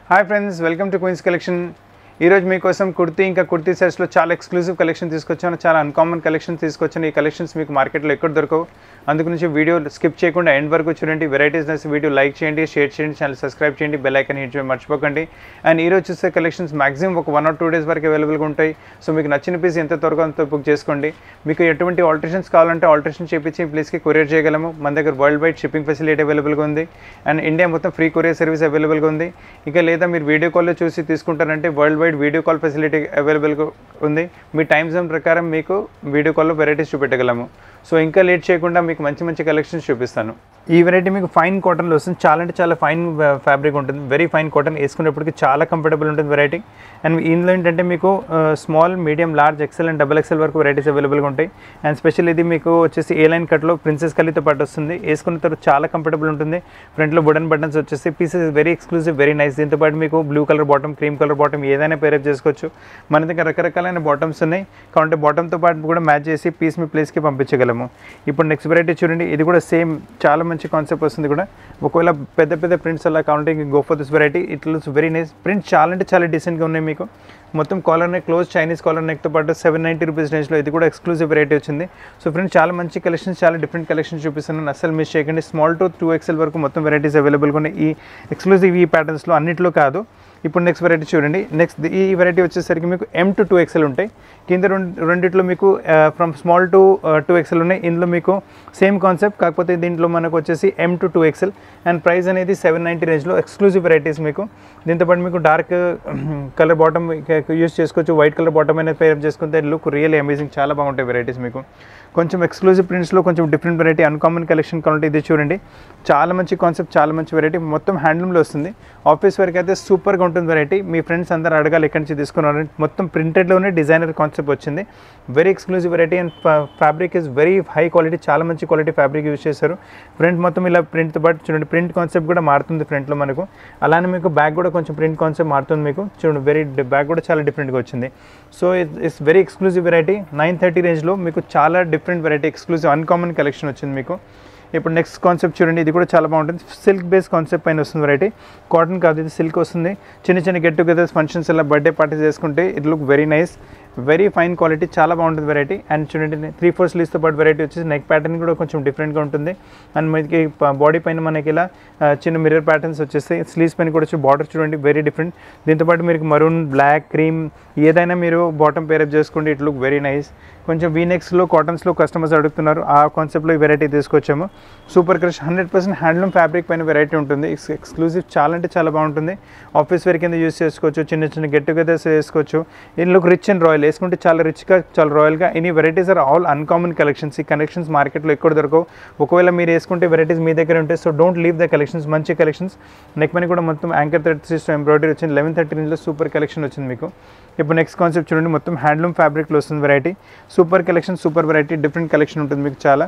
hi friends welcome to queens collection ఈరోజు మీకోసం కుర్తీ ఇంకా కుర్తీ సెట్స్లో చాలా ఎక్స్క్లూజివ్ కలెక్షన్ తీసుకొచ్చాను చాలా అన్కామన్ కలెక్షన్ తీసుకొచ్చాను ఈ కలెక్షన్స్ మీకు మార్కెట్లో ఎక్కడ దొరకవు అందుకు నుంచి వీడియో స్కిప్ చేయకుండా ఎండ్ వరకు చూడండి వెరైటీస్ నచ్చి వీడియో లైక్ చేయండి షేర్ చేయండి ఛానల్ సబ్స్క్రైబ్ చేయండి బెల్ ఐకన్ హిట్ చేయడం మర్చిపోకండి అండ్ ఈరోజు చూసే కలెక్షన్స్ మాక్సిమం ఒక వన్ ఆర్ టూ డేస్ వరకు అవైలబుల్గా ఉంటాయి సో మీకు నచ్చిన పీస్ ఎంత త్వరగా అంత బుక్ చేసుకోండి మీకు ఎటువంటి ఆల్టరేషన్స్ కావాలంటే ఆల్టరేషన్ చేపించి ఈ ప్లేస్కి కొరియర్ చేయగలము మన దగ్గర వరల్డ్ వైడ్ షిప్పింగ్ ఫెసిలిటీ అవైలబుల్గా ఉంది అండ్ ఇండియా మొత్తం ఫ్రీ కొరియర్ సర్వీస్ అవైలబుల్గా ఉంది ఇక లేదా మీరు వీడియో కాల్లో చూసి తీసుకుంటారంటే world wide video call facility అవైలబుల్గా ఉంది మీ టైం జోన్ ప్రకారం మీకు వీడియో కాల్లో వెరైటీస్ చూపెట్టగలము సో ఇంకా లేట్ చేయకుండా మీకు మంచి మంచి కలెక్షన్స్ చూపిస్తాను ఈ వెరైటీ మీకు ఫైన్ కాటన్లో వస్తుంది చాలా అంటే చాలా ఫైన్ ఫ్యాబ్రిక్ ఉంటుంది వెరీ ఫైన్ కాటన్ వేసుకునేప్పటికి చాలా కంఫర్టబుల్ ఉంటుంది వెరైటీ అండ్ ఇందులో ఏంటంటే మీకు small medium large XL and double XL వరకు వెరైటీస్ అవైలబుల్గా ఉంటాయి అండ్ స్పెషల్ ఇది మీకు వచ్చేసి ఏ లైన్ కట్లో ప్రిన్సెస్ కలీతో పాటు వస్తుంది వేసుకున్న తర్వాత చాలా కంఫర్టబుల్ ఉంటుంది ఫ్రంట్లో బుడన్ బటన్స్ వచ్చేసి pieces very exclusive very nice దీంతో పాటు మీకు blue colour bottom cream colour bottom ఏదైనా పేరప్ చేసుకోవచ్చు మన దగ్గర రకరకాలైన బాటమ్స్ ఉన్నాయి కాబట్టి బాటమ్తో పాటు కూడా మ్యాచ్ చేసి పీస్ మీ ప్లేస్కి పంపించగలము ఇప్పుడు నెక్స్ట్ వెరైటీ చూడండి ఇది కూడా సేమ్ చాలా మంచి కాన్సెప్ట్ వస్తుంది కూడా ఒకవేళ పెద్ద పెద్ద ప్రింట్స్ అలా కావాలంటే go for this variety it looks very nice prints చాలా అంటే చాలా డీసెంట్గా ఉన్నాయి మీకు మొత్తం collar neck close Chinese collar నెక్తో పాటు సెవెన్ నైంటీ రూపీస్ రేంజ్లో ఇది కూడా ఎక్స్క్లూజివ్ వెరైటీ వచ్చింది సో ఫ్రెండ్స్ చాలా మంచి కలెక్షన్స్ చాలా డిఫరెంట్ కలెక్షన్స్ చూపిస్తున్నాను అసలు మిస్ చేయకండి స్మాల్ టు టూ ఎక్స్ఎల్ వరకు మొత్తం వెరైటీస్ అవైలబుల్గా ఉన్నాయి ఈ ఎక్స్క్లూజివ్ ఈ ప్యాటర్న్స్లో అన్నిట్లో కాదు ఇప్పుడు నెక్స్ట్ వెరైటీ చూడండి నెక్స్ట్ ఈ వెరైటీ వచ్చేసరికి మీకు ఎం టు టూ ఎక్స్ఎల్ ఉంటాయి కింద రెండు రెండిట్లో మీకు from small to two XL ఉన్నాయి ఇందులో మీకు సేమ్ కాన్సెప్ట్ కాకపోతే దీంట్లో మనకు వచ్చేసి M to two XL and price అనేది సెవెన్ నైంటీ రేంజ్లో ఎక్స్క్లూజివ్ వెరైటీస్ మీకు దీంతోపాటు మీకు డార్క్ కలర్ బాటమ్ యూస్ చేసుకోవచ్చు వైట్ కలర్ బాటమ్ అనేది పేరప్ చేసుకుంటే లుక్ రియల్ అమేజింగ్ చాలా బాగుంటాయి వెరైటీస్ మీకు కొంచెం ఎక్స్క్లూజివ్ ప్రింట్స్లో కొంచెం డిఫరెంట్ వెరైటీ అన్కామన్ కలెక్షన్ కావాలంటే ఇది చూడండి చాలా మంచి కాన్సెప్ట్ చాలా మంచి వెరైటీ మొత్తం హ్యాండ్లూమ్లో వస్తుంది ఆఫీస్ వరకు అయితే సూపర్గా ఉంటుంది వెరైటీ మీ ఫ్రెండ్స్ అందరూ అడగాలి ఎక్కడి నుంచి తీసుకున్నారు మొత్తం ప్రింటెడ్లోనే డిజైనర్ కాన్సెప్ట్ వచ్చింది very exclusive variety and fabric is very high quality చాలా మంచి క్వాలిటీ ఫ్యాబ్రిక్ యూస్ చేశారు ఫ్రంట్ మొత్తం ఇలా ప్రింట్తో పాటు చూడండి ప్రింట్ కాన్సెప్ట్ కూడా మారుతుంది ఫ్రంట్లో మనకు అలానే మీకు బ్యాగ్ కూడా కొంచెం ప్రింట్ కాన్సెప్ట్ మారుతుంది మీకు చూడండి వెరీ బ్యాగ్ కూడా చాలా డిఫరెంట్గా వచ్చింది so it's very exclusive variety nine thirty రేంజ్లో మీకు చాలా different variety exclusive uncommon collection వచ్చింది మీకు ఇప్పుడు నెక్స్ట్ కాన్సెప్ట్ చూడండి ఇది కూడా చాలా బాగుంటుంది సిల్క్ బేస్ కాన్సెప్ట్ పైన వస్తుంది వెరైటీ కాటన్ కాదు ఇది సిల్క్ వస్తుంది చిన్న చిన్న గెట్ టుగెదర్స్ ఫంక్షన్స్ ఇలా బర్త్డే పార్టీస్ చేసుకుంటే it look very nice very fine quality చాలా బాగుంటుంది వెరైటీ అండ్ చూడండి త్రీ ఫోర్ స్లీవ్స్తో పాటు వెరైటీ వచ్చేసి నెక్ ప్యాటర్న్ కూడా కొంచెం డిఫరెంట్గా ఉంటుంది అండ్ మనకి బాడీ పైన మనకి ఇలా చిన్న మిర్రర్ ప్యాటర్న్స్ వచ్చేస్తాయి స్లీవ్స్ పైన కూడా వచ్చి బార్డర్ చూడండి వెరీ డిఫరెంట్ దీంతోపాటు మీకు మరూన్ బ్లాక్ క్రీమ్ ఏదైనా మీరు బాటమ్ పేరప్ చేసుకోండి ఇట్ లుక్ వెరీ నైస్ కొంచెం వీనెక్స్లో కాటన్స్లో కస్టమర్స్ అడుగుతున్నారు ఆ కాన్సెప్ట్లో ఈ వెరైటీ తీసుకొచ్చాము super crush hundred percent handloom fabric పైన వెరైటీ ఉంటుంది ఎక్స్క్లూజివ్ చాలా అంటే చాలా బాగుంటుంది ఆఫీస్ వేర్ కింద యూస్ చేసుకోవచ్చు చిన్న చిన్న గెట్ టుగెదర్స్ వేసుకోవచ్చు in look rich and royal వేసుకుంటే చాలా రిచ్గా చాలా రాయల్గా any varieties are all uncommon collections ఈ కలెక్షన్స్ మార్కెట్లో ఎక్కడ దొరకవు ఒకవేళ మీరు వేసుకుంటే వెరైటీస్ మీ దగ్గర ఉంటాయి so don't leave the collections మంచి కలెక్షన్స్ నెక్ పని కూడా మొత్తం యాంకర్ థర్టీ సిస్టమ్ ఎంబ్రాయిడరీ వచ్చింది లెవెన్ థర్టీ రేంజ్లో సూపర్ కలెక్షన్ వచ్చింది మీకు ఇప్పుడు నెక్స్ట్ కాన్సెప్ట్ చూడండి మొత్తం హ్యాండ్లూమ్ ఫ్యాబ్రిక్లో వస్తుంది variety super collection super variety different collection ఉంటుంది మీకు చాలా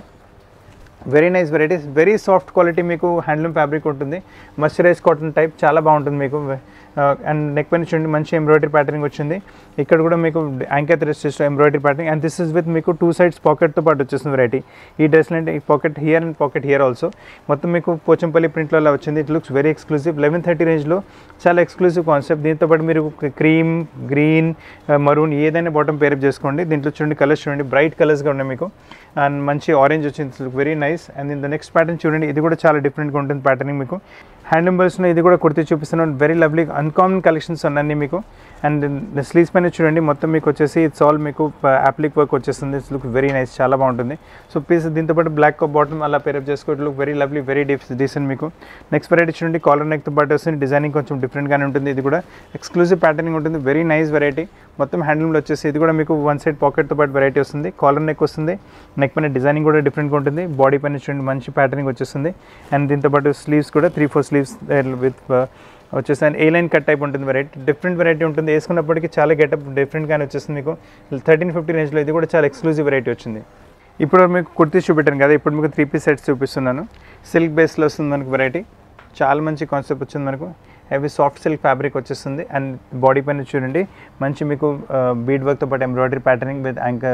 very nice varieties very soft quality మీకు హ్యాండ్లూమ్ ఫ్యాబ్రిక్ ఉంటుంది మస్చరైజ్ కాటన్ టైప్ చాలా బాగుంటుంది మీకు అండ్ నెక్ పైన చూడండి మంచి ఎంబ్రాయిడరీ ప్యాటర్నింగ్ వచ్చింది ఇక్కడ కూడా మీకు Anchor threads embroidery patterning and this is with మీకు టూ సైడ్స్ పాకెట్తో పాటు వచ్చేస్తుంది వెరైటీ ఈ డ్రెస్లో అంటే ఈ pocket here and pocket here also మొత్తం మీకు పోచంపల్లి ప్రింట్లో అలా వచ్చింది it looks very exclusive eleven thirty రేంజ్లో చాలా ఎక్స్క్లూజివ్ కాన్సెప్ట్ దీంతో పాటు మీరు క్రీమ్ గ్రీన్ మరూన్ ఏదైనా బాటమ్ పేరప్ చేసుకోండి దీంట్లో చూడండి కలర్స్ చూడండి బ్రైట్ కలర్స్గా ఉన్నాయి మీకు అండ్ మంచి ఆరెంజ్ వచ్చింది look very nice and in the next pattern చూడండి ఇది కూడా చాలా డిఫరెంట్గా ఉంటుంది ప్యాటర్నింగ్ మీకు హ్యాండ్ బల్స్లో ఇది కూడా కుర్తి చూపిస్తున్నాను వెరీ లవ్లీ అన్కామన్ కలెక్షన్స్ ఉన్నాయి మీకు అండ్ స్లీవ్స్ పైన చూడండి మొత్తం మీకు వచ్చేసి ఇట్స్ ఆల్ మీకు అప్లిక్ వర్క్ వచ్చేస్తుంది ఇట్స్ లుక్ వెరీ నైస్ చాలా బాగుంటుంది సో ప్లీజ్ దీంతో పాటు బ్లాక్ బాటమ్ అలా పేరప్ చేసుకోవచ్చు look very lovely very deep decent మీకు నెక్స్ట్ వెరైటీ చూడండి కాలర్ నెక్తో పాటు వస్తుంది డిజైనింగ్ కొంచెం డిఫరెంట్గానే ఉంటుంది ఇది కూడా ఎక్స్క్లూజివ్ ప్యాటర్నింగ్ ఉంటుంది వెరీ నైస్ వెరైటీ మొత్తం హ్యాండ్లూమ్లో వచ్చేసి ఇది కూడా మీకు వన్ సైడ్ పాకెట్తో పాటు వెరైటీ వస్తుంది కాలర్ నెక్ వస్తుంది నెక్ పైన డిజైనింగ్ కూడా డిఫరెంట్గా ఉంటుంది బాడీ పైన చూడండి మంచి ప్యాటర్నింగ్ వచ్చేస్తుంది అండ్ దీంతో పాటు స్లీవ్స్ కూడా త్రీ ఫోర్ స్లీవ్స్ విత్ వచ్చేసి ఏ లైన్ కట్ టైప్ ఉంటుంది వెరైటీ డిఫరెంట్ వెరైటీ ఉంటుంది వేసుకున్నప్పటికీ చాలా గెటప్ డిఫరెంట్గానే వచ్చేస్తుంది మీకు థర్టీన్ ఫిఫ్టీ రేంజ్లో ఇది కూడా చాలా ఎక్స్క్లూజివ్ వెరైటీ వచ్చింది ఇప్పుడు మీకు కుర్తీ చూపెట్టాను కదా ఇప్పుడు మీకు త్రీ పీస్ సెట్స్ చూపిస్తున్నాను సిల్క్ బేస్లో వస్తుంది మనకు వెరైటీ చాలా మంచి కాన్సెప్ట్ వచ్చింది మనకు హెవీ సాఫ్ట్ సిల్క్ ఫ్యాబ్రిక్ వచ్చేస్తుంది అండ్ బాడీ పైన చూడండి మంచి మీకు బీడ్ వర్క్తో పాటు ఎంబ్రాయిడరీ ప్యాటర్నింగ్ విత్ యాంకర్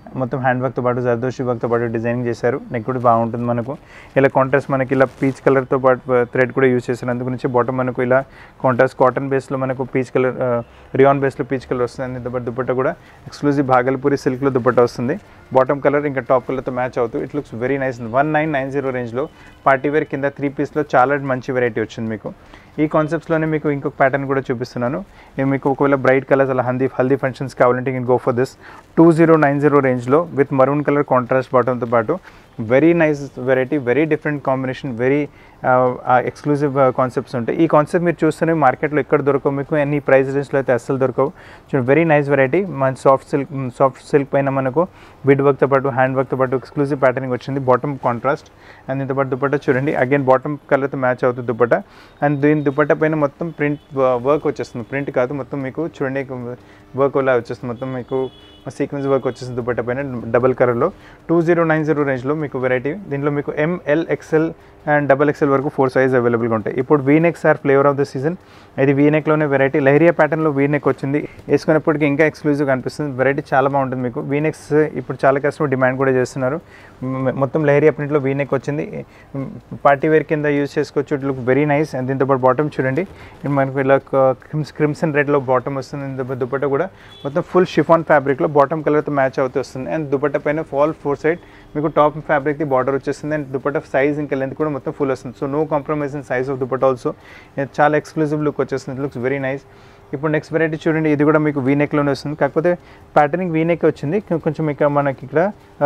మొత్తం హ్యాండ్ వర్క్తో పాటు జర్దోషి వర్క్తో పాటు డిజైనింగ్ చేశారు నెక్ కూడా బాగుంటుంది మనకు ఇలా కాంట్రాస్ట్ మనకి ఇలా పీచ్ కలర్తో పాటు థ్రెడ్ కూడా యూస్ చేశారు అందు గురించి బాటమ్ మనకు ఇలా కాంట్రాస్ట్ కాటన్ బేస్లో మనకు పీచ్ కలర్ రియాన్ బేస్లో పీచ్ కలర్ వస్తుంది అండ్ దుపట్ట దుపట్ట కూడా ఎక్స్క్లూజివ్ భాగల్పూరి సిల్క్లో దుపట్ట వస్తుంది బాటమ్ కలర్ ఇంకా టాప్ కలర్తో మ్యాచ్ అవుతూ it looks very nice one nine nine zero రేంజ్లో పార్టీ వేర్ కింద త్రీ పీస్లో చాలా మంచి వెరైటీ వచ్చింది మీకు ఈ కాన్సెప్ట్స్లోనే మీకు ఇంకొక ప్యాటర్న్ కూడా చూపిస్తున్నాను ఇది మీకు ఒకవేళ బ్రైట్ కలర్స్ అలా హల్దీ హల్దీ ఫంక్షన్స్ కావాలంటే you go for this two zero nine zero రేంజ్లో విత్ మరూన్ కలర్ కాంట్రాస్ట్ బాటంతో పాటు very nice variety very different combination very exclusive concepts ఉంటాయి ఈ కాన్సెప్ట్ మీరు చూస్తేనే మార్కెట్లో ఎక్కడ దొరకవు మీకు అన్ని ప్రైస్ రేంజ్లో అయితే అస్సలు దొరకవు చూడండి వెరీ నైస్ వెరైటీ మన సాఫ్ట్ సిల్క్ సాఫ్ట్ సిల్క్ పైన మనకు బిడ్ వర్క్తో పాటు హ్యాండ్ వర్క్తో పాటు ఎక్స్క్లూజివ్ ప్యాటర్నింగ్ వచ్చింది బాటమ్ కాంట్రాస్ట్ అండ్ దీంతో పాటు దుపట్టా చూడండి అగైన్ బాటమ్ కలర్తో మ్యాచ్ అవుతుంది దుపట్టా అండ్ దీని దుపట్టా పైన మొత్తం ప్రింట్ వర్క్ వచ్చేస్తుంది ప్రింట్ కాదు మొత్తం మీకు చూడండి వర్క్ అలా వచ్చేస్తుంది మొత్తం మీకు సీక్వెన్స్ వర్క్ వచ్చేసింది దుపట్టా పైన డబల్ కలర్లో టూ జీరో నైన్ జీరో రేంజ్లో మీకు వెరైటీ దీంట్లో మీకు M L XL and double XL వరకు ఫోర్ సైజ్ అవైలబుల్గా ఉంటాయి ఇప్పుడు V necks are flavour of the season ఇది వీనెక్లోనే వెరైటీ లహరియా ప్యాటర్న్లో వీనెక్ వచ్చింది వేసుకున్నప్పటికీ ఇంకా ఎక్స్క్లూజివ్గా అనిపిస్తుంది వెరైటీ చాలా బాగుంటుంది మీకు వీనెక్స్ ఇప్పుడు చాలా కస్టమర్ డిమాండ్ కూడా చేస్తున్నారు మ్, మొత్తం లహరియా ప్రింట్లో వీనెక్ వచ్చింది పార్టీ వేర్ కింద యూజ్ చేసుకోవచ్చు it look very nice and దీంతో పాటు బాటమ్ చూడండి ఇది మనకు ఇలా క్రిమ్స్ క్రిమ్సన్ రెడ్లో బాటమ్ వస్తుంది and దుప- దుపట్టా కూడా మొత్తం ఫుల్ షిఫాన్ ఫ్యాబ్రిక్లో బాటమ్ కలర్తో మ్యాచ్ అవుతూ వస్తుంది అండ్ దుపట్టా పైన ఫాల్ ఫోర్ సైడ్ మీకు టాప్ ఫ్యాబ్రిక్ది బార్డర్ వచ్చేస్తుంది అండ్ దుపట్టా సైజ్ ఇంకా లెంత్ కూడా మొత్తం ఫుల్ వస్తుంది so no compromise in size of dupatta also చాలా ఎక్స్క్లూజివ్ లుక్ వచ్చేస్తుంది ఇట్ లుక్స్ వెరీ నైస్ ఇప్పుడు నెక్స్ట్ వెరైటీ చూడండి ఇది కూడా మీకు వీనెక్లోనే వస్తుంది కాకపోతే ప్యాటర్నింగ్ వీనెక్ వచ్చింది కొ- కొంచెం ఇక్కడ మనకి ఇక్కడ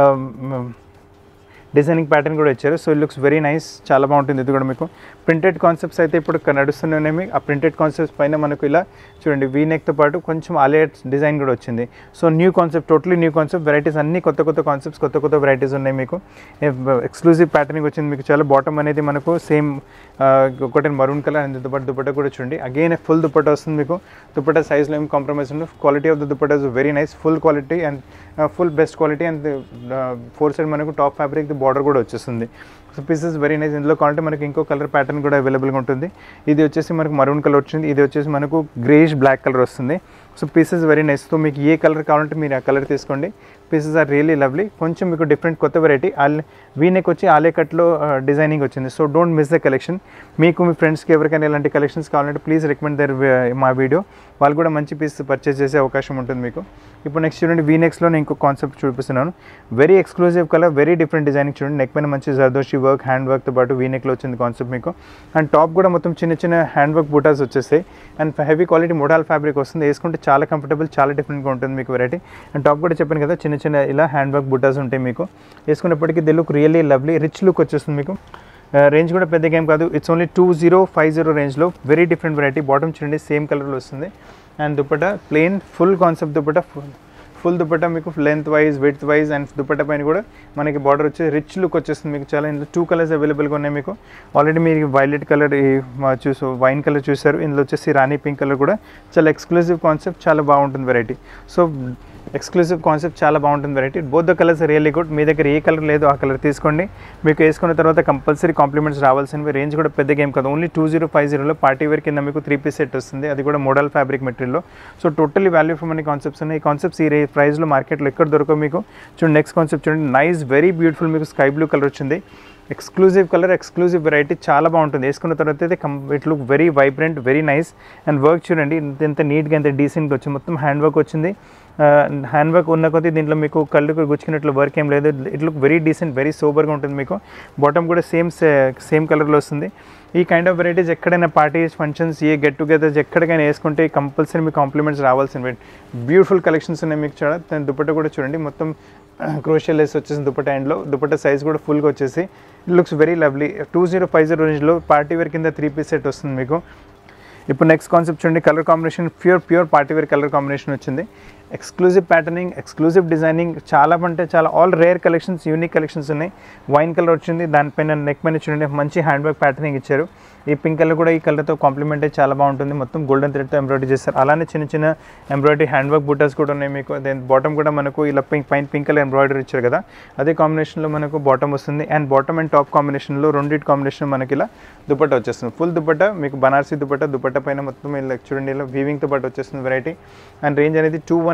డిజైనింగ్ ప్యాటర్న్ కూడా ఇచ్చారు so it looks very nice చాలా బాగుంటుంది ఇది కూడా మీకు ప్రింటెడ్ కాన్సెప్ట్స్ అయితే ఇప్పుడు క- నడుస్తున్నాయి ఆ ప్రింటెడ్ కాన్సెప్ట్స్ పైన మనకు ఇలా చూడండి వీ నెక్తో పాటు కొంచెం ఆలియట్ డిజైన్ కూడా వచ్చింది so new concept totally new concept varieties అన్ని కొత్త కొత్త కాన్సెప్ట్స్ కొత్త కొత్త వెరైటీస్ ఉన్నాయి మీకు ఎక్స్క్లూజివ్ ప్యాటర్నింగ్ వచ్చింది మీకు చాలా బాటమ్ అనేది మనకు సేమ్ ఒకటి maroon colour and dupatta dupatta కూడా చూడండి అగైన్ ఫుల్ దుపట్ట వస్తుంది మీకు దుపట్ట సైజ్లో ఏం కాంప్రమైజ్ ఉండదు quality of the dupatta is very nice full quality and full best quality and four side మనకు టాప్ ఫ్యాబ్రిక్ బార్డర్ కూడా వచ్చేస్తుంది సో పీసెస్ వెరీ నైస్ ఇందులో కావాలంటే మనకి ఇంకో కలర్ ప్యాటర్న్ కూడా అవైలబుల్గా ఉంటుంది ఇది వచ్చేసి మనకు మరూన్ కలర్ వచ్చింది ఇది వచ్చేసి మనకు గ్రేష్ బ్లాక్ కలర్ వస్తుంది so pieces very nice so మీకు ఏ కలర్ కావాలంటే మీరు ఆ కలర్ తీసుకోండి పీసెస్ ఆర్ రియలీ లవ్లీ కొంచెం మీకు డిఫరెంట్ కొత్త వెరైటీ ఆల్ వీనెక్ వచ్చి ఆలే కట్లో డిజైనింగ్ వచ్చింది so don't miss the collection మీకు మీ ఫ్రెండ్స్కి ఎవరికైనా ఇలాంటి కలెక్షన్స్ కావాలంటే ప్లీజ్ రికమెండ్ దర్ మా వీడియో వాళ్ళు కూడా మంచి పీస్ పర్చేస్ చేసే అవకాశం ఉంటుంది మీకు ఇప్పుడు నెక్స్ట్ చూడండి వీనెక్స్లో నేను ఇంకో కాన్సెప్ట్ చూపిస్తున్నాను very exclusive colour very different designing చూడండి నెక్ పైన మంచి జర్దోషి వర్క్ హ్యాండ్ వర్క్తో పాటు వీనెక్లో వచ్చింది కాన్సెప్ట్ మీకు అండ్ టాప్ కూడా మొత్తం చిన్న చిన్న హ్యాండ్ వర్క్ బూటాస్ వచ్చేస్తాయి and heavy quality modal fabric వస్తుంది వేసుకుంటే చాలా కంఫర్టబుల్ చాలా డిఫరెంట్గా ఉంటుంది మీకు వెరైటీ అండ్ టాప్ కూడా చెప్పాను కదా చిన్న చిన్న ఇలా హ్యాండ్ వర్క్ బుటాస్ ఉంటాయి మీకు వేసుకున్నప్పటికీ the look really lovely rich look వచ్చేస్తుంది మీకు రేంజ్ కూడా పెద్ద గేమ్ కాదు it's only two zero five zero రేంజ్లో వెరీ డిఫరెంట్ వెరైటీ బాటమ్ చూడండి సేమ్ కలర్లో వస్తుంది and dupatta plain full concept dupatta full full dupatta మీకు length wise width wise and dupatta పైన కూడా మనకి బార్డర్ వచ్చి రిచ్ లుక్ వచ్చేస్తుంది మీకు చాలా ఇందులో టూ కలర్స్ అవైలబుల్గా ఉన్నాయి మీకు ఆల్రెడీ మీరు వైలెట్ కలర్ చూసు వైన్ కలర్ చూసారు ఇందులో వచ్చేసి రాణి పింక్ కలర్ కూడా చాలా ఎక్స్క్లూజివ్ కాన్సెప్ట్ చాలా బాగుంటుంది వెరైటీ సో ఎక్స్క్లూజివ్ కాన్సెప్ట్ చాలా బాగుంటుంది variety both the colours really good మీ దగ్గర ఏ కలర్ లేదో ఆ కలర్ తీసుకోండి మీకు వేసుకున్న తర్వాత కంపల్సరీ కాంప్లిమెంట్స్ రావాల్సినవి రేంజ్ కూడా పెద్ద గేమ్ కాదు ఓన్లీ టూ జీరో ఫైవ్ జీరోలో పార్టీ వేర్ కింద మీకు త్రీ పీస్ సెట్ వస్తుంది అది కూడా మోడల్ ఫ్యాబ్రిక్ మెటీరియల్లో so totally value for money concepts ఉన్నాయి ఈ కాన్సెప్ట్స్ ఈ రే ప్రైస్లో మార్కెట్లో ఎక్కడ దొరకవు మీకు చూడండి నెక్స్ట్ కాన్సెప్ట్ చూడండి నైస్ వెరీ బ్యూటిఫుల్ మీకు స్కై బ్లూ కలర్ వచ్చింది ఎక్స్క్లూజివ్ కలర్ ఎక్స్క్లూజివ్ వెరైటీ చాలా బాగుంటుంది వేసుకున్న తర్వాత అయితే come it look very vibrant very nice and work చూడండి ఇంత ఎంత నీట్గా ఎంత డీసెంట్గా వచ్చింది మొత్తం హ్యాండ్ వర్క్ వచ్చింది హ్యాండ్ వర్క్ ఉన్న కొద్దీ దీంట్లో మీకు కళ్ళకు గుచ్చుకున్నట్లు వర్క్ ఏం లేదు it look very decent very సూపర్గా ఉంటుంది మీకు బాటమ్ కూడా సేమ్ సేమ్ కలర్లో వస్తుంది ఈ కైండ్ ఆఫ్ వెరైటీస్ ఎక్కడైనా పార్టీస్ ఫంక్షన్స్ ఏ గెట్ టుగెదర్స్ ఎక్కడికైనా వేసుకుంటే కంపల్సరీ మీకు కాంప్లిమెంట్స్ రావాల్సిన బ్యూటిఫుల్ కలెక్షన్స్ ఉన్నాయి మీకు చూడ దాని దుపట్ట కూడా చూడండి మొత్తం క్రోషియల్ లెస్ వచ్చేసి దుపట్ట హ్యాండ్లో దుపట్ట సైజ్ కూడా ఫుల్గా వచ్చేసి it looks very lovely two zero five zero రేంజ్లో పార్టీ వేర్ కింద త్రీ పీస్ సెట్ వస్తుంది మీకు ఇప్పుడు నెక్స్ట్ కాన్సెప్ట్ చూడండి colour combination pure pure party wear colour combination వచ్చింది ఎక్స్క్లూజివ్ ప్యాటర్నింగ్ ఎక్స్క్లూజివ్ డిజైనింగ్ చాలా అంటే చాలా all rare collections unique collections ఉన్నాయి వైన్ కలర్ వచ్చింది దానిపైన నెక్ పైన చూడండి మంచి హ్యాండ్ వర్క్ ప్యాటర్నింగ్ ఇచ్చారు ఈ పింక్ కలర్ కూడా ఈ కలర్తో కాంప్లిమెంట్ అయ్యి చాలా బాగుంటుంది మొత్తం గోల్డెన్ థ్రెడ్తో ఎంబ్రాయిడరీ చేస్తారు అలానే చిన్న చిన్న ఎంబ్రాయిడరీ హ్యాండ్ వర్క్ బూటర్స్ కూడా ఉన్నాయి మీకు దెన్ బాటమ్ కూడా మనకు ఇలా పింక్ పైన పింక్ కలర్ ఎంబ్రాయిడరీ ఇచ్చారు కదా అదే కాంబినేషన్లో మనకు బాటమ్ వస్తుంది అండ్ బాటమ్ అండ్ టాప్ కాంబినేషన్లో రెండింటి కాంబినేషన్ మనకి ఇలా దుపట్టా వచ్చేస్తుంది ఫుల్ దుపట్టా మీకు బనారసీ దుపట్టా దుపట్టా పైన మొత్తం ఇలా చూడండి ఇలా వీవింగ్తో పాటు వచ్చేస్తుంది వెరైటీ అండ్ రేంజ్ అనేది టూ వన్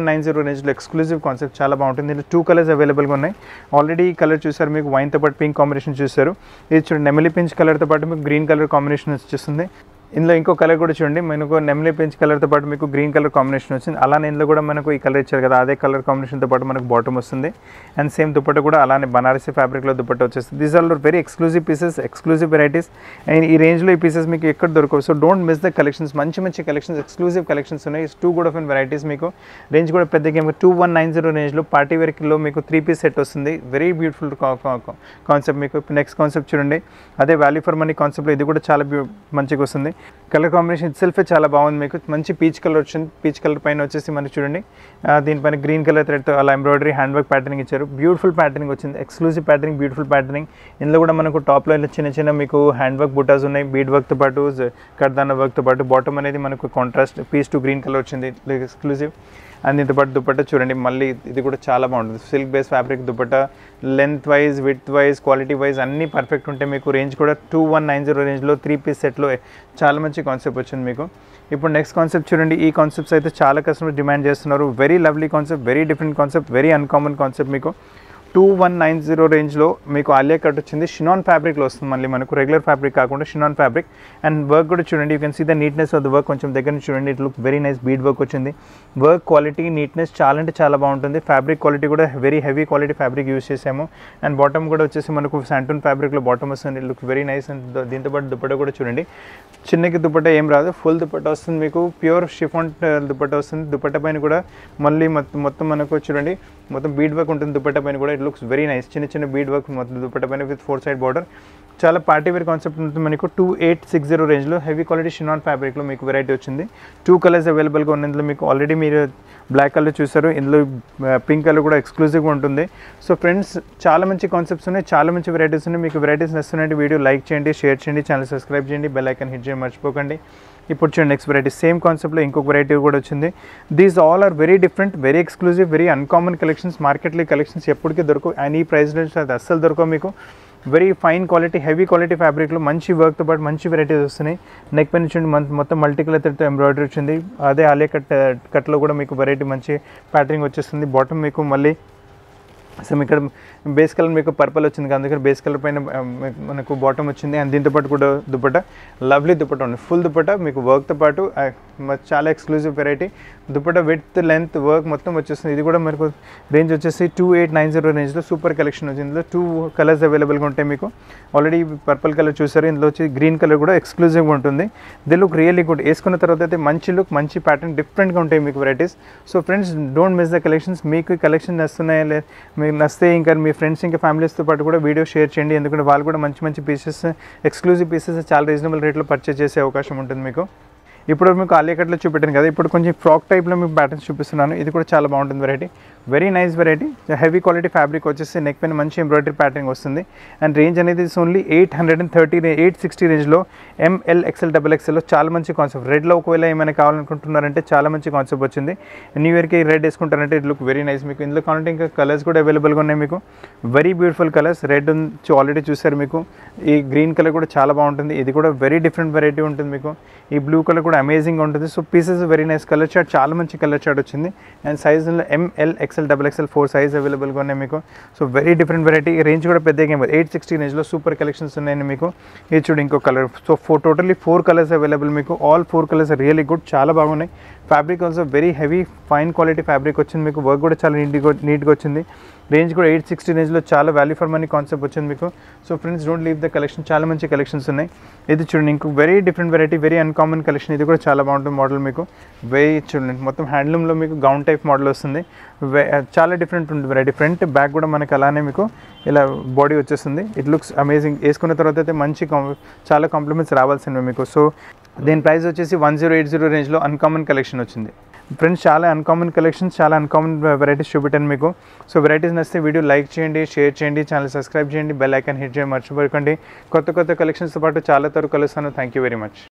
నైన్ జీరో రేంజ్లో ఎక్స్క్లూజివ్ కాన్సెప్ట్ చాలా బాగుంటుంది ఇందులో టూ కలర్స్ అవైలబుల్గా ఉన్నాయి ఆల్రెడీ ఈ కలర్ చూసారు మీకు వైన్తో పాటు పింక్ కాంబినేషన్ చూసారు ఇది చూడండి నెమిలి పించ్ కలర్తో పాటు మీకు గ్రీన్ కలర్ కాంబినేషన్ వచ్చేస్తుంది ఇందులో ఇంకో కలర్ కూడా చూడండి మనకు నెమిలి పెంచ్ కలర్తో పాటు మీకు గ్రీన్ కలర్ కాంబినేషన్ వచ్చింది అలానే ఇందులో కూడా మనకు ఈ కలర్ ఇచ్చారు కదా అదే కలర్ కాంబినేషన్తో పాటు మనకు బాటమ్ వస్తుంది అండ్ సేమ్ దుపట్ట కూడా అలానే బనారసి ఫ్యాబ్రిక్లో దుపట్ట వచ్చేస్తుంది these are very exclusive pieces exclusive varieties and ఈ రేంజ్లో ఈ పీసెస్ మీకు ఎక్కడ దొరకవు so don't miss the collections మంచి మంచి కలెక్షన్స్ ఎక్స్క్లూజివ్ కలెక్షన్స్ ఉన్నాయి టూ కూడా ఆఫ్ వెరైటీస్ మీకు రేంజ్ కూడా పెద్ద game two one nine zero రేంజ్లో పార్టీ వేర్కిలో మీకు త్రీ పీస్ సెట్ వస్తుంది వెరీ బ్యూటిఫుల్ కాన్సెప్ట్ మీకు నెక్స్ట్ కాన్సెప్ట్ చూడండి అదే వాల్యూ ఫర్ మనీ కాన్సెప్ట్లో ఇది కూడా చాలా బ్యూ మంచిగా వస్తుంది కలర్ కాంబినేషన్ ఇట్సెల్ఫే చాలా బాగుంది మీకు మంచి పీచ్ కలర్ వచ్చింది పీచ్ కలర్ పైన వచ్చేసి మనకి చూడండి ఆ, దీనిపైన గ్రీన్ కలర్ థ్రెడ్తో అలా ఎంబ్రాయిడరీ హ్యాండ్ వర్క్ ప్యాటర్నింగ్ ఇచ్చారు బ్యూటిఫుల్ ప్యాటర్నింగ్ వచ్చింది ఎక్స్క్లూజివ్ ప్యాటర్నింగ్ బ్యూటిఫుల్ ప్యాటర్నింగ్ ఇందులో కూడా మనకు టాప్లో ఇలా చిన్న చిన్న మీకు హ్యాండ్ వర్క్ బుటాస్ ఉన్నాయి బీడ్ వర్క్తో పాటు కర్దాన వర్క్తో పాటు బాటమ్ అనేది మనకు contrast piece to green colour వచ్చింది ఎక్స్క్లూజివ్ అండ్ దీంతో పాటు దుపట్టా చూడండి మళ్ళీ ఇది కూడా చాలా బాగుంటుంది silk base fabric dupatta length wise width wise quality wise అన్నీ పర్ఫెక్ట్ ఉంటాయి మీకు రేంజ్ కూడా టూ వన్ నైన్ జీరో రేంజ్లో త్రీ పీస్ సెట్లో చాలా మంచి కాన్సెప్ట్ వచ్చింది మీకు ఇప్పుడు నెక్స్ట్ కాన్సెప్ట్ చూడండి ఈ కాన్సెప్ట్స్ అయితే చాలా కస్టమర్స్ డిమాండ్ చేస్తున్నారు very lovely concept very different concept very uncommon concept మీకు టూ వన్ నైన్ జీరో రేంజ్లో మీకు ఆలియా కట్ వచ్చింది షినాన్ ఫ్యాబ్రిక్లో వస్తుంది మళ్ళీ మనకు రెగ్యులర్ ఫ్యాబ్రిక్ కాకుండా షినాన్ ఫ్యాబ్రిక్ అండ్ వర్క్ కూడా చూడండి you can see the neatness of the work కొంచెం దగ్గర నుంచి చూడండి it look very nice bead work వచ్చింది వర్క్ క్వాలిటీ నీట్నెస్ చాలా అంటే చాలా బాగుంటుంది ఫ్యాబ్రిక్ క్వాలిటీ కూడా very heavy quality fabric use చేసాము అండ్ బాటమ్ కూడా వచ్చేసి మనకు శాంటూన్ ఫ్యాబ్రిక్లో బాటమ్ వస్తుంది లుక్ వెరీ నైస్ అండ్ దీంతో పాటు దుపట్ట కూడా చూడండి చిన్నకి దుపట్ట ఏం రాదు ఫుల్ దుపట్ట వస్తుంది మీకు ప్యూర్ షిఫాన్ దుపట్ట వస్తుంది దుపట్ట పైన కూడా మళ్ళీ మొత్తం మొత్తం మనకు చూడండి మొత్తం బీడ్ వర్క్ ఉంటుంది దుపట్ట పైన కూడా ఇట్ లుక్స్ వెరీ నైస్ చిన్న చిన్న బీడ్ వర్క్ మొత్తం దుపట్ట పైన విత్ ఫోర్ సైడ్ బార్డర్ చాలా పార్టీ వేర్ కాన్సెప్ట్ ఉంటుంది మనకు టూ ఎయిట్ సిక్స్ జీరో రేంజ్లో హెవీ క్వాలిటీ షినాన్ ఫ్యాబ్రిక్లో మీకు వెరైటీ వచ్చింది టూ కలర్స్ అవైలబుల్గా ఉన్న ఇందులో మీకు ఆల్రెడీ మీరు బ్లాక్ కలర్ చూసారు ఇందులో పింక్ కలర్ కూడా ఎక్స్క్లూజివ్గా ఉంటుంది సో ఫ్రెండ్స్ చాలా మంచి కాన్సెప్ట్స్ ఉన్నాయి చాలా మంచి వెరైటీస్ ఉన్నాయి మీకు వెరైటీస్ నచ్చుతున్నాయంటే వీడియో లైక్ చేయండి షేర్ చేయండి ఛానల్ సబ్స్క్రైబ్ చేయండి బెల్ ఐకన్ హిట్ చేయండి మర్చిపోకండి ఇప్పుడు చూడండి నెక్స్ట్ వెరైటీ సేమ్ కాన్సెప్ట్లో ఇంకొక వెరైటీ కూడా వచ్చింది these all are very different very exclusive very uncommon collections మార్కెట్లో కలెక్షన్స్ ఎప్పటికీ దొరకవు అండ్ ఈ ప్రైస్ రేంజ్ అది అస్సలు దొరకవు మీకు very fine quality heavy quality ఫ్యాబ్రిక్లో మంచి వర్క్తో పాటు మంచి వెరైటీస్ వస్తున్నాయి నెక్ పైన చూడండి మన మొత్తం మల్టీ కలర్ తో ఎంబ్రాయిడరీ వచ్చింది అదే ఆలియా కట్ కట్లో కూడా మీకు వెరైటీ మంచి ప్యాటర్నింగ్ వచ్చేస్తుంది బాటమ్ మీకు మళ్ళీ సో ఇక్కడ బేస్ కలర్ మీకు పర్పల్ వచ్చింది కదా, అందుకని బేస్ కలర్ పైన ఆ, మీకు- మనకు బాటమ్ వచ్చింది అండ్ దీంతో పాటు కూడా దుపట్ట లవ్లీ దుపట్ట ఉంది ఫుల్ దుపట్ట మీకు వర్క్తో పాటు ఆ, మ- చాలా exclusive variety dupatta with length work మొత్తం వచ్చేస్తుంది ఇది కూడా మనకు రేంజ్ వచ్చేసి టూ ఎయిట్ నైన్ జీరో రేంజ్లో సూపర్ కలెక్షన్ వచ్చింది ఇందులో టూ కలర్స్ అవైలబుల్గా ఉంటాయి మీకు ఆల్రెడీ పర్పుల్ కలర్ చూసారు ఇందులో వచ్చి గ్రీన్ కలర్ కూడా ఎక్స్క్లూజివ్గా ఉంటుంది ది లుక్ రియల్లీ గుడ్ వేసుకున్న తర్వాత అయితే మంచి లుక్ మంచి ప్యాటర్న్ డిఫరెంట్గా ఉంటాయి మీకు varieties so friends don't miss the collections మీకు ఈ కలెక్షన్ నస్తున్నాయా లే మీకు నస్తే ఇంకా మీ ఫ్రెండ్స్ ఇంకా ఫ్యామిలీస్తో పాటు కూడా వీడియో షేర్ చేయండి ఎందుకంటే వాళ్ళు కూడా మంచి మంచి పీసెస్ ఎక్స్క్లూజివ్ పీసెస్ చాలా రీజనబుల్ రేట్లో పర్చేస్ చేసే అవకాశం ఉంటుంది మీకు ఇప్పుడు మీకు ఆలియాకట్లో చూపెట్టాను కదా ఇప్పుడు కొంచెం ఫ్రాక్ టైప్లో మీకు ప్యాటర్న్స్ చూపిస్తున్నాను ఇది కూడా చాలా బాగుంటుంది variety very nice variety heavy quality fabric వచ్చేసి నెక్ పైన మంచి ఎంబ్రాయిడరీ ప్యాటర్న్ వస్తుంది అండ్ రేంజ్ అనేది only eight hundred and thirty eight sixty రేంజ్లో ఎంఎల్ ఎక్స్ఎల్ డబల్ ఎక్స్ఎల్లో చాలా మంచి కాన్సెప్ట్ రెడ్లో ఒకవేళ ఏమైనా కావాలనుకుంటున్నారంటే చాలా మంచి కాన్సెప్ట్ వచ్చింది న్యూ ఇయర్కి రెడ్ వేసుకుంటారంటే ఇట్ లుక్ వెరీ నైస్ మీకు ఇందులో కావాలంటే ఇంకా కలర్స్ కూడా అవైలబుల్గా ఉన్నాయి మీకు very beautiful colours red already చూసారు మీకు ఈ గ్రీన్ కలర్ కూడా చాలా బాగుంటుంది ఇది కూడా వెరీ డిఫరెంట్ వెరైటీ ఉంటుంది మీకు ఈ బ్లూ కలర్ కూడా అమేజింగ్ ఉంటుంది so pieces very nice colour chart చాలా మంచి కలర్ చార్ట్ వచ్చింది అండ్ సైజులో M L XL double XL four size అవైలబుల్గా ఉన్నాయి మీకు so very different variety range కూడా పెద్దగా ఏం ఎయిట్ సిక్స్టీ రేంజ్లో సూపర్ కలెక్షన్స్ ఉన్నాయండి మీకు ఇది చూడు ఇంకో colour so four totally four colours available మీకు all four colours really good చాలా బాగున్నాయి fabric also very heavy fine quality fabric వచ్చింది మీకు వర్క్ కూడా చాలా నీట్గా నీట్గా వచ్చింది రేంజ్ కూడా ఎయిట్ సిక్స్టీ రేంజ్లో చాలా వాల్యూ ఫర్ మనీ కాన్సెప్ట్ వచ్చింది మీకు so friends don't leave the collection చాలా మంచి కలెక్షన్స్ ఉన్నాయి ఇది చూడండి ఇంకో very different variety very uncommon collection ఇది కూడా చాలా బాగుంటుంది మోడల్ మీకు వెరీ చూడండి మొత్తం హ్యాండ్లూమ్లో మీకు గౌన్ టైప్ మోడల్ వస్తుంది వే- చాలా డిఫరెంట్ ఉంటుంది వెరైటీ ఫ్రంట్ బ్యాక్ కూడా మనకి అలానే మీకు ఇలా బాడీ వచ్చేస్తుంది ఇట్ లుక్స్ అమేజింగ్ వేసుకున్న తర్వాత అయితే మంచి కాం- చాలా కాంప్లిమెంట్స్ రావాల్సినవి మీకు సో దీని ప్రైస్ వచ్చేసి వన్ జీరో ఎయిట్ జీరో రేంజ్లో అన్కామన్ కలెక్షన్ వచ్చింది ఫ్రెండ్స్ చాలా అన్కామన్ కలెక్షన్స్ చాలా అన్కామన్ వెరైటీస్ చూపెట్టాను మీకు సో వెరైటీస్ నచ్చితే వీడియో లైక్ చేయండి షేర్ చేయండి ఛానల్ సబ్స్క్రైబ్ చేయండి బెల్ ఐకాన్ హిట్ చేయండి మర్చిపోకండి కొత్త కొత్త కలెక్షన్స్తో పాటు చాలా తరకు కలుస్తాను థ్యాంక్ యూ వెరీ మచ్